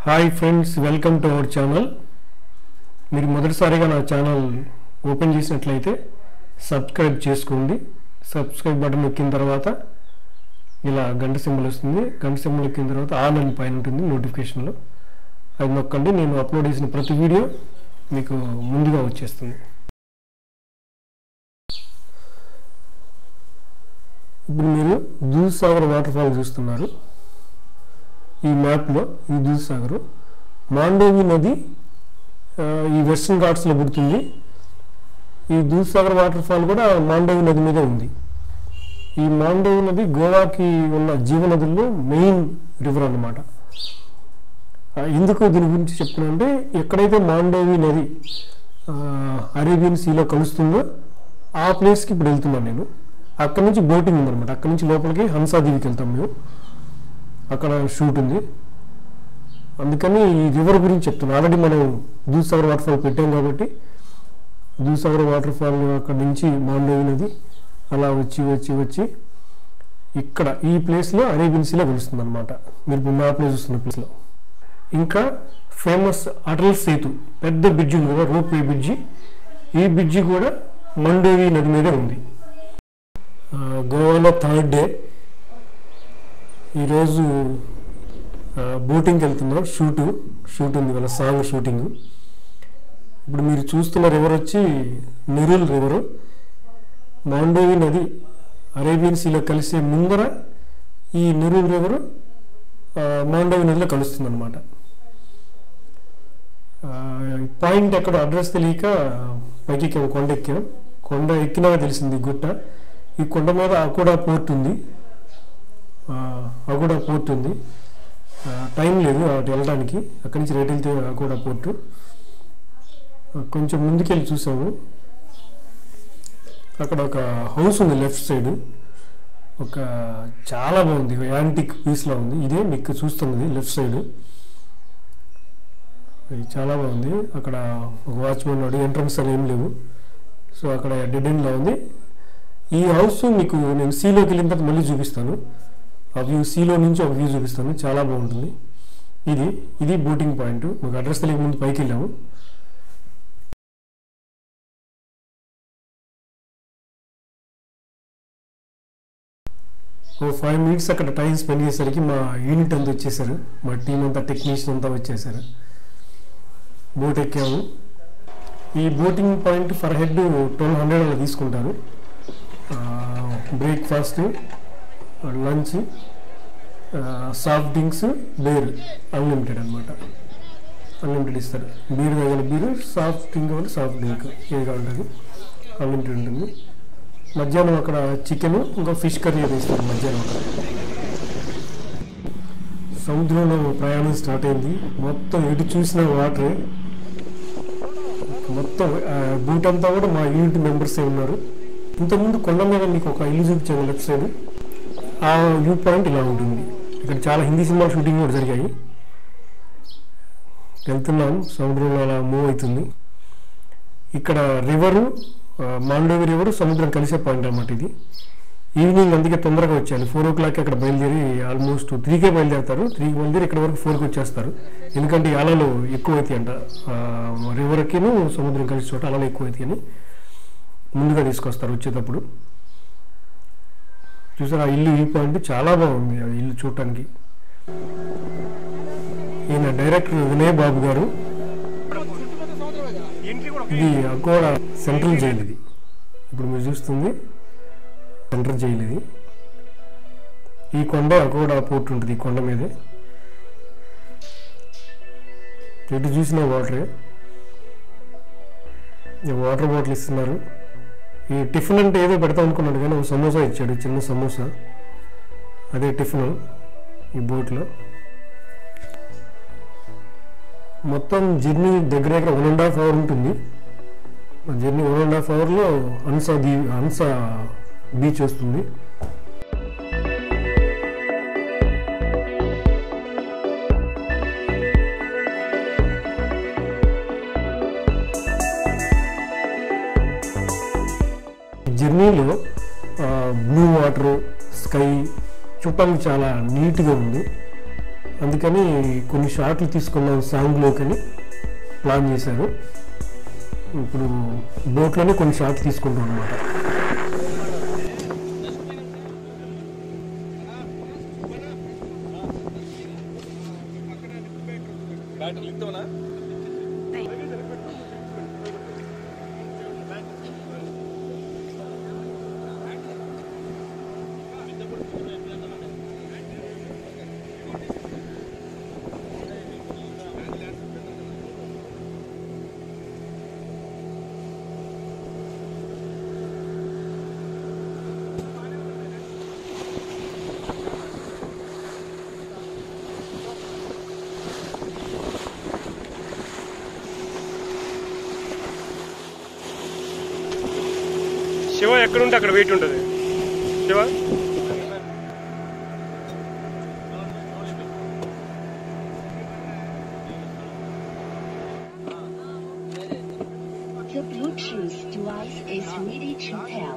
Hi friends welcome to our channel మీరు మొదటిసారిగా నా ఛానల్ ఓపెన్ చేసినట్లయితే సబ్స్క్రైబ్ చేసుకోండి సబ్స్క్రైబ్ బటన్ నొక్కిన తర్వాత ఇలా గంట సింబల్ వస్తుంది గంట సింబల్ ఎక్కిన తర్వాత ఆల్ అని పైన ఉంటుంది నోటిఫికేషన్లో అది నొక్కండి నేను అప్లోడ్ చేసిన ప్రతి వీడియో మీకు ముందుగా వచ్చేస్తుంది ఇప్పుడు మీరు దూద్సాగర్ వాటర్ ఫాల్ చూస్తున్నారు ఈ మ్యాప్లో ఈ దూద్సాగర్ మాండోవి నది ఆ, ఈ వెస్ట్రన్ ఘాట్స్లో పుడుతుంది ఈ దూద్సాగర్ వాటర్ ఫాల్ కూడా మాండోవి నది మీద ఉంది ఈ మాండోవి నది గోవాకి ఉన్న జీవనదుల్లో మెయిన్ రివర్ అన్నమాట ఆ, ఎందుకు దీని గురించి చెప్తున్నానంటే ఎక్కడైతే మాండోవి నది ఆ, అరేబియన్ సీలో కలుస్తుందో ఆ ప్లేస్కి ఇప్పుడు వెళ్తున్నాను నేను అక్కడ నుంచి బోటింగ్ ఉందన్నమాట అక్కడ నుంచి లోపలికి హంసాదీవికి వెళ్తాం మేము అక్కడ షూట్ ఉంది అందుకని ఈ రివర్ గురించి చెప్తున్నాను ఆల్రెడీ మనం దూద్సాగర్ వాటర్ ఫాల్ పెట్టాం కాబట్టి దూద్సాగర్ వాటర్ ఫాల్ అక్కడ నుంచి మాండోవి నది అలా వచ్చి వచ్చి వచ్చి ఇక్కడ ఈ ప్లేస్లో అరేబియన్ సీలో కలుస్తుంది అనమాట మీరు ఇప్పుడు మ్యాప్లో చూస్తున్న ప్లేస్లో ఇంకా ఫేమస్ అటల్ సేతు పెద్ద బ్రిడ్జి ఉంది కదా రోప్ వే బ్రిడ్జి ఈ బ్రిడ్జి కూడా మండోవి నది మీదే ఉంది ఆ, గోవాలో థర్డ్ డే ఈరోజు ఆ, బోటింగ్కి వెళ్తున్నాం షూట్ షూట్ ఉంది వాళ్ళ సాంగ్ షూటింగ్ ఇప్పుడు మీరు చూస్తున్న రివర్ వచ్చి నెరూల్ రివరు మాండోవి నది అరేబియన్ సీలో కలిసే ముందర ఈ నెరూల్ రివరు ఆ, మాండోవి నదిలో కలుస్తుంది అనమాట పాయింట్ ఎక్కడ అడ్రస్ తెలియక పైకి ఎక్కాము కొండ ఎక్కాం కొండ ఎక్కినాక తెలిసింది ఈ గుట్ట ఈ కొండ మీద అకోడా పోర్ట్ ఉంది ఆ, అకోడా పోర్ట్ ఉంది ఆ, టైం లేదు అటు వెళ్ళడానికి అక్కడి నుంచి రైట్ వెళ్తే అకోడా పోర్టు ఆ, కొంచెం ముందుకెళ్ళి చూసాము అక్కడ ఒక హౌస్ ఉంది లెఫ్ట్ సైడ్ ఒక చాలా బాగుంది యాంటిక్ పీస్లో ఉంది ఇదే మీకు చూస్తున్నది లెఫ్ట్ సైడ్ ఇది చాలా బాగుంది అక్కడ ఒక వాచ్మెన్ ఉన్నాడు ఎంట్రన్స్ అని ఏం లేవు సో అక్కడ డెడ్ ఎండ్లో ఉంది ఈ హౌస్ మీకు నేను సీలోకి వెళ్ళిన తర్వాత మళ్ళీ చూపిస్తాను ఆ వ్యూ సీలో నుంచి ఒక వ్యూ చూపిస్తాను చాలా బాగుంటుంది ఇది ఇది బోటింగ్ పాయింట్ మాకు అడ్రస్ తెలియక ముందు పైకి వెళ్ళాము ఓ ఫైవ్ మినిట్స్ అక్కడ టైం స్పెండ్ చేసరికి మా యూనిట్ అంతా వచ్చేసారు మా టీం అంతా టెక్నీషియన్ అంతా వచ్చేసారు బోట్ ఎక్కాము ఈ boating point per head twelve hundred అలా తీసుకుంటారు breakfast lunch soft drinks beer unlimited అనమాట అన్లిమిటెడ్ ఇస్తారు బీర్ కావాలి బీర్ సాఫ్ట్ డ్రింక్ కావాలి సాఫ్ట్ డ్రింక్ ఏది కావాలి అన్లిమిటెడ్ ఉంటుంది మధ్యాహ్నం అక్కడ చికెన్ ఇంకా ఫిష్ కర్రీ అది ఇస్తారు మధ్యాహ్నం అక్కడ సముద్రంలో ప్రయాణం స్టార్ట్ అయింది మొత్తం ఎటు చూసిన వాటరే మొత్తం ఆ, బూట్ అంతా కూడా మా యూనిట్ మెంబర్సే ఉన్నారు ఇంతకుముందు కొండ మీద మీకు ఒక ఇల్లు చూపించాను లెఫ్ట్ సైడ్ ఆ వ్యూ పాయింట్ ఇలా ఉంటుంది ఇక్కడ చాలా హిందీ సినిమా షూటింగ్ కూడా జరిగాయి వెళ్తున్నాం సముద్రంలో అలా మూవ్ అవుతుంది ఇక్కడ రివరు మాండోవి రివర్ సముద్రం కలిసే పాయింట్ అన్నమాట ఇది ఈవినింగ్ అందుకే తొందరగా వచ్చాను ఫోర్ ఓ క్లాక్ అక్కడ బయలుదేరి ఆల్మోస్ట్ త్రీకే బయలుదేరుతారు త్రీకి బయలుదేరి ఇక్కడ వరకు ఫోర్కి వచ్చేస్తారు ఎందుకంటే ఈ అలలు ఎక్కువ అవుతాయి అంట రివర్కిను సముద్రం కలిసి చోట అలలు ఎక్కువ అవుతాయి అని ముందుగా తీసుకొస్తారు వచ్చేటప్పుడు చూసారు ఆ ఇల్లు ఈ పాయింట్ చాలా బాగుంది ఆ ఇల్లు చూడటానికి ఈయన డైరెక్టర్ వినయ్ బాబు గారు ఇది అకోడ సెంట్రల్ జైలు ఇది ఇప్పుడు మీరు చూస్తుంది సెంట్రల్ జైలు ఇది ఈ కొండ అకోడ పోర్ట్ ఉంటుంది ఈ కొండ మీదే ఎటు చూసిన వాటరే ఈ వాటర్ బాటిల్ ఇస్తున్నారు ఈ టిఫిన్ అంటే ఏదో పెడతాం అనుకున్నాడు కానీ ఒక సమోసా ఇచ్చాడు చిన్న సమోసా అదే టిఫిన్ ఈ బోట్లో మొత్తం జర్నీ దగ్గర దగ్గర వన్ అండ్ హాఫ్ అవర్ ఉంటుంది ఆ జర్నీ వన్ అండ్ హాఫ్ అవర్లో హన్సా దీ హన్సా బీచ్ వస్తుంది జర్నీలో బ్లూ వాటర్ స్కై చుట్టానికి చాలా నీట్గా ఉంది అందుకని కొన్ని షార్ట్లు తీసుకున్నాం సాంగ్లోకని ప్లాన్ చేశారు ఇప్పుడు బోట్లోనే కొన్ని షార్ట్లు తీసుకుంటాం అనమాట బ్యాటరీ ఇద్దామనా శివ ఎక్కడుంటే అక్కడ వెయిట్ ఉంటుంది Shiva The Bluetooth device is ready to pair.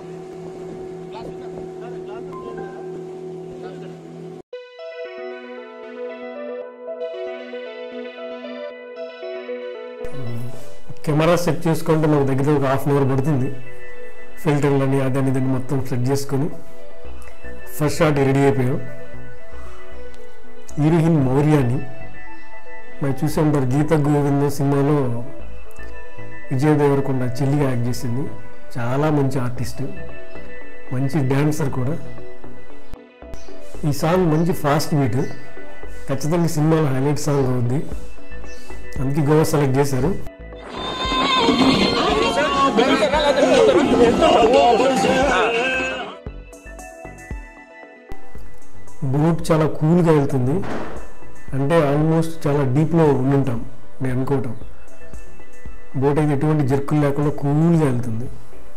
Camera set చేసుకుంటే మనకు దగ్గర ఒక హాఫ్ అన్ అవర్ పడుతుంది ఫిల్టర్లని అదని దాన్ని మొత్తం సెట్ చేసుకొని ఫస్ట్ షాట్ రెడీ అయిపోయాం హీరోయిన్ మౌర్యాని మరి చూసే ఉంటారు గీత గోవింద సినిమాలో విజయ్ దేవరకొండ చెల్లిగా యాక్ట్ చేసింది చాలా మంచి ఆర్టిస్ట్ మంచి డ్యాన్సర్ కూడా ఈ సాంగ్ మంచి ఫాస్ట్ బీట్ ఖచ్చితంగా సినిమాలో హైలైట్ సాంగ్ అవుద్ది అందుకే గోవా సెలెక్ట్ చేశారు బోట్ చాలా కూల్గా వెళ్తుంది అంటే ఆల్మోస్ట్ చాలా డీప్లో ఉండుంటాం నేను అనుకోవటం బోట్ అయితే ఎటువంటి జర్కులు లేకుండా కూల్గా వెళ్తుంది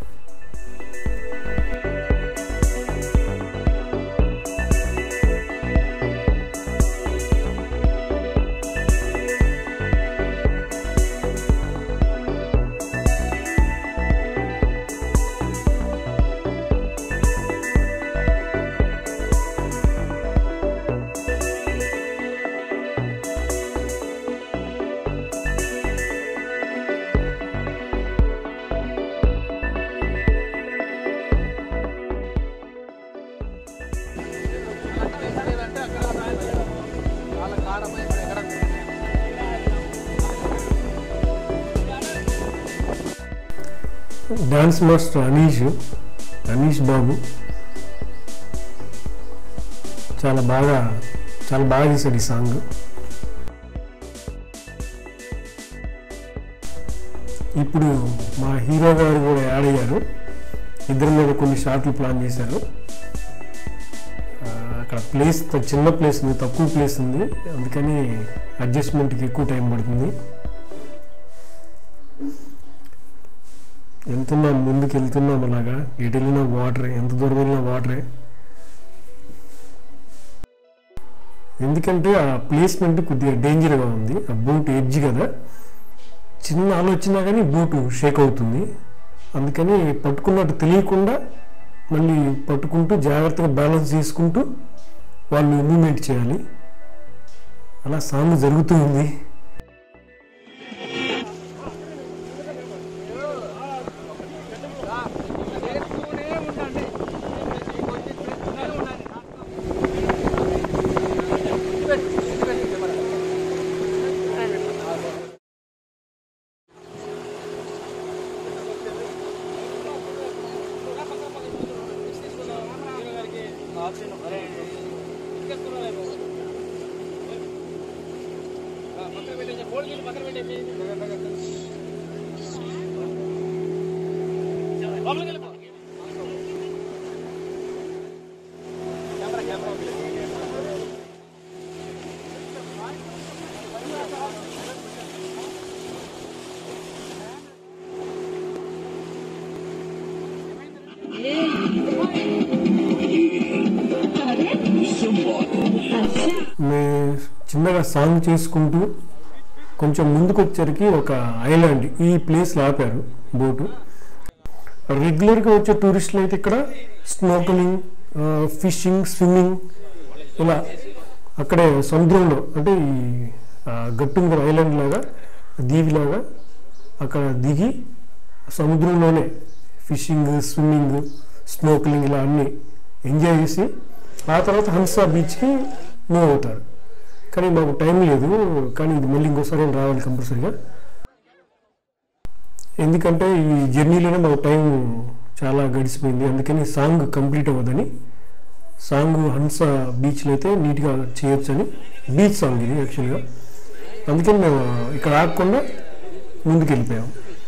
డాన్స్ మాస్టర్ అనీష్ అనీష్ బాబు చాలా బాగా చాలా బాగా చేశాడు ఈ సాంగ్ ఇప్పుడు మా హీరో గారు కూడా యాడ్ అయ్యారు ఇద్దరి మీద కొన్ని షాట్లు ప్లాన్ చేశారు ఆ, అక్కడ ప్లేస్ త- చిన్న ప్లేస్ ఉంది తక్కువ ప్లేస్ ఉంది అందుకని అడ్జస్ట్మెంట్కి ఎక్కువ టైం పడుతుంది వెళ్తున్నాం ముందుకు వెళ్తున్నాం అలాగా ఎటు వెళ్ళినా వాటరే ఎంత దూరం వెళ్ళినా వాటరే ఎందుకంటే ఆ ప్లేస్మెంట్ కొద్దిగా డేంజర్గా ఉంది ఆ బోట్ ఎడ్జ్ కదా చిన్న ఆలోచన కానీ బోటు షేక్ అవుతుంది అందుకని పట్టుకున్నట్టు తెలియకుండా మళ్ళీ పట్టుకుంటూ జాగ్రత్తగా బ్యాలెన్స్ చేసుకుంటూ వాళ్ళు మూమెంట్ చేయాలి అలా సాంగ్ జరుగుతూ ఉంది మే చిన్నగా సాంగ్ చేసుకుంటూ కొంచెం ముందుకు వచ్చేసరికి ఒక ఐలాండ్ ఈ ప్లేస్లో ఆపారు బోటు రెగ్యులర్గా వచ్చే టూరిస్టులు అయితే ఇక్కడ స్నోకలింగ్ ఫిషింగ్ స్విమ్మింగ్ ఇలా అక్కడే సముద్రంలో అంటే ఈ ఆ, గట్టుంగర్ ఐలాండ్ లాగా దీవిలాగా అక్కడ దిగి సముద్రంలోనే ఫిషింగ్ స్విమ్మింగ్ స్నోక్లింగ్ ఇలా అన్నీ ఎంజాయ్ చేసి ఆ తర్వాత హన్సా బీచ్కి మూవ్ అవుతారు కానీ మాకు టైం లేదు కానీ ఇది మళ్ళీ ఇంకోసారి ఏం రావాలి కంపల్సరీగా ఎందుకంటే ఈ జర్నీలోనే మాకు టైం చాలా గడిచిపోయింది అందుకని సాంగ్ కంప్లీట్ అవ్వదని సాంగ్ హన్స బీచ్లో అయితే నీట్గా చేయొచ్చని బీచ్ సాంగ్ ఇది యాక్చువల్గా అందుకని మేము ఇక్కడ ఆగకుండా ముందుకు వెళ్ళిపోయాం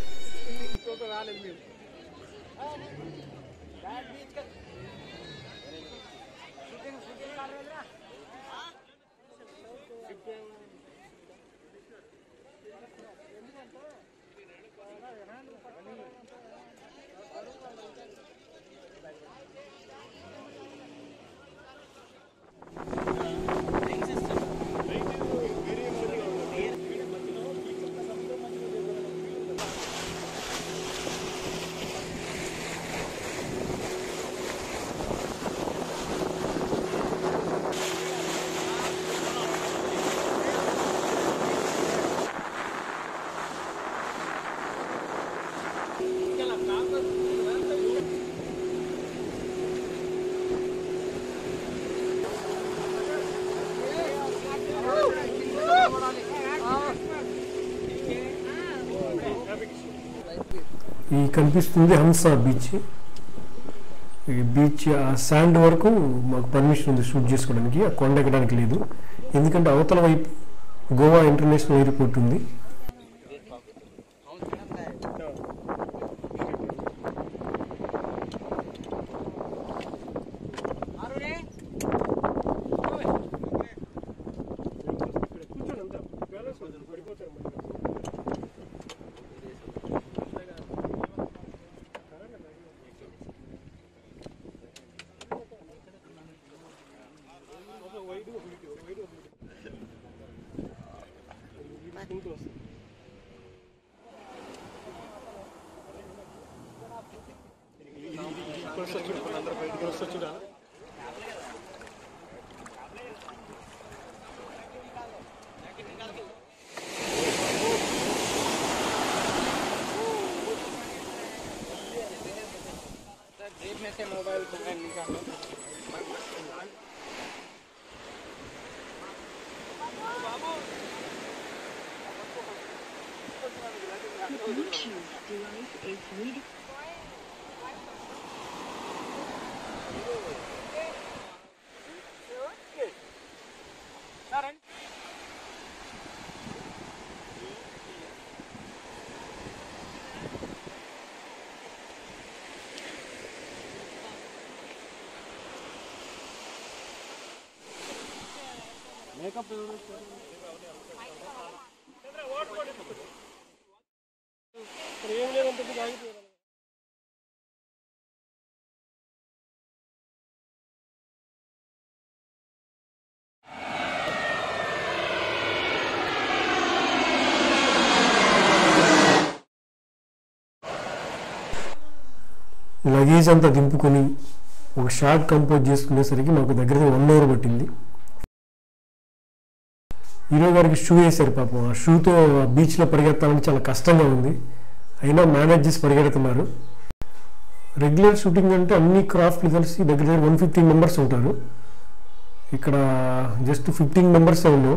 ఈ కనిపిస్తుంది హంస బీచ్ ఈ బీచ్ ఆ శాండ్ వరకు మాకు పర్మిషన్ ఉంది షూట్ చేసుకోవడానికి ఆ కొండ ఎక్కడానికి లేదు ఎందుకంటే అవతల వైపు గోవా ఇంటర్నేషనల్ ఎయిర్పోర్ట్ ఉంది Bluetooth device is ready. Luggage అంతా దింపుకొని ఒక షార్ట్ కంపోజ్ చేసుకునేసరికి మాకు దగ్గర వన్ అవర్ పట్టింది హీరో గారికి షూ వేశారు పాపం ఆ షూతో ఆ బీచ్లో పరిగెత్తాలని చాలా కష్టంగా ఉంది అయినా మేనేజ్ చేసి పరిగెడుతున్నారు రెగ్యులర్ షూటింగ్ అంటే అన్ని క్రాఫ్ట్లు కలిసి దగ్గర దగ్గర వన్ ఫిఫ్టీన్ మెంబర్స్ ఉంటారు ఇక్కడ జస్ట్ ఫిఫ్టీన్ మెంబర్స్ ఉన్నాం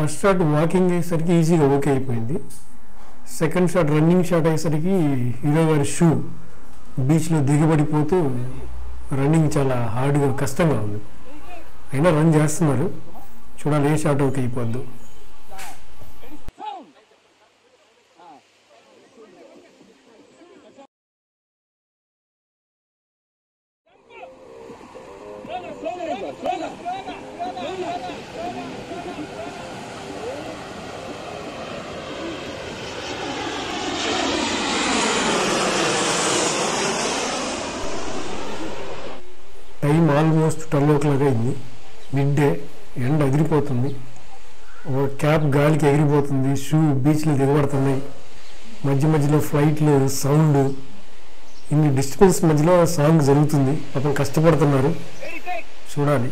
ఫస్ట్ షాట్ వాకింగ్ అయ్యేసరికి ఈజీగా ఓకే అయిపోయింది సెకండ్ షాట్ రన్నింగ్ షాట్ అయ్యేసరికి హీరో గారి షూ బీచ్లో దిగబడిపోతూ రన్నింగ్ చాలా హార్డ్గా కష్టంగా ఉంది అయినా రన్ చేస్తున్నారు చూడాలి ఏ షాట్ ఓకే అయిపోద్దు time almost twelve o'clock అయింది మిడ్ డే ఎండ ఎగిరిపోతుంది ఒక క్యాప్ గాలికి ఎగిరిపోతుంది షూ బీచ్లు దిగబడుతున్నాయి మధ్య మధ్యలో ఫ్లైట్లు సౌండ్ ఇన్ని డిస్టర్బెన్స్ మధ్యలో సాంగ్ జరుగుతుంది పాపం కష్టపడుతున్నారు చూడాలి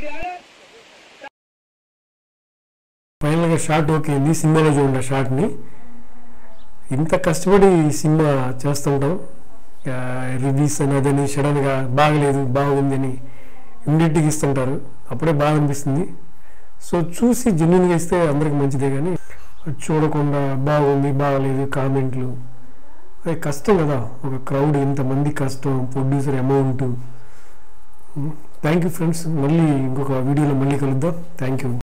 ఫైనల్గా షార్ట్ ఓకే అయింది సినిమాలో చూడండి ఆ షార్ట్ని ఇంత కష్టపడి ఈ సినిమా చేస్తుంటాం రివ్యూస్ అని అదని సడన్గా బాగలేదు బాగుంది అని ఇమ్మీడియట్గా ఇస్తుంటారు అప్పుడే బాగా అనిపిస్తుంది సో చూసి జెన్యున్గా ఇస్తే అందరికి మంచిదే కానీ చూడకుండా బాగుంది బాగలేదు కామెంట్లు అది కష్టం కదా ఒక క్రౌడ్ ఇంతమంది కష్టం producer amount thank you friends మళ్ళీ ఇంకొక వీడియోలో మళ్ళీ కలుద్దాం థ్యాంక్ యూ